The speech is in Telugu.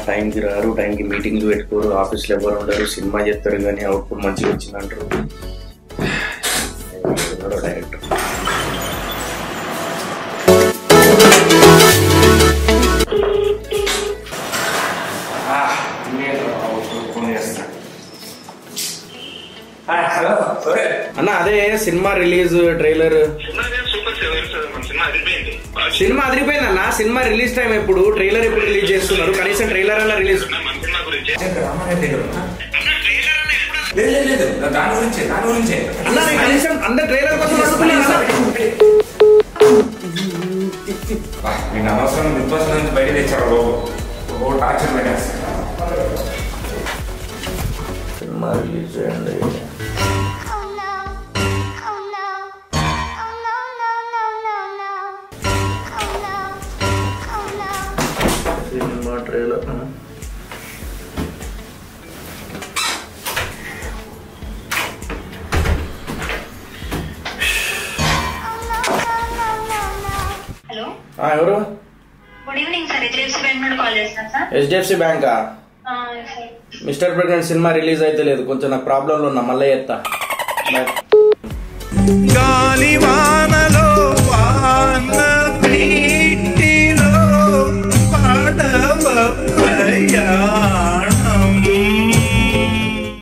టైంకి రారు టైంకి మీటింగ్లు పెట్టుకోరు ఆఫీస్లో ఎవరు ఉండరు సినిమా చేస్తారు కానీ అవుట్పుట్ మంచిగా వచ్చిందంటారు ఎవరో డైరెక్టర్ హలో సరే అన్న అదే సినిమా రిలీజ్ ట్రైలర్ సూపర్ సేవర్ సార్ మన సినిమా అదిరిపోయింది సినిమా అదిరిపోయింది అన్న సినిమా రిలీజ్ టైం ఎప్పుడు ట్రైలర్ ఎప్పుడు రిలీజ్ చేస్తున్నారు కనీసం ట్రైలర్ అన్న రిలీజ్ మన సినిమా గురించి రామారెడ్డి దగ్గర ఉన్నా? లేదు లేదు లేదు దాని గురించే దాని గురించే అన్న నేను కనీసం అందరు ట్రైలర్ కోసం అడుగుతున్నాను అన్న. బా, నేను అనవసరం నిర్వాసన నుంచి బయట తెచ్చారు బాబు ఓ టార్చర్ పెట్టేస్తాను సినిమా రిలీజ్ చేయండి Oh no. Oh no. Oh no, no, no, no, no. Oh no. Oh no. Cinema trailer Oh no, no, no, no, no. Hello ఎవరు good evening sir HDFC bank నుండి కాల్ చేస్తాను సార్ హెచ్డిఎఫ్సి బ్యాంకా ఆ, sir mister pregnant cinema release అయితే లేదు కొంచెం నాకు ప్రాబ్లంలో ఉన్నా మళ్ళీ ఎత్తా బాయ్ గాలివానల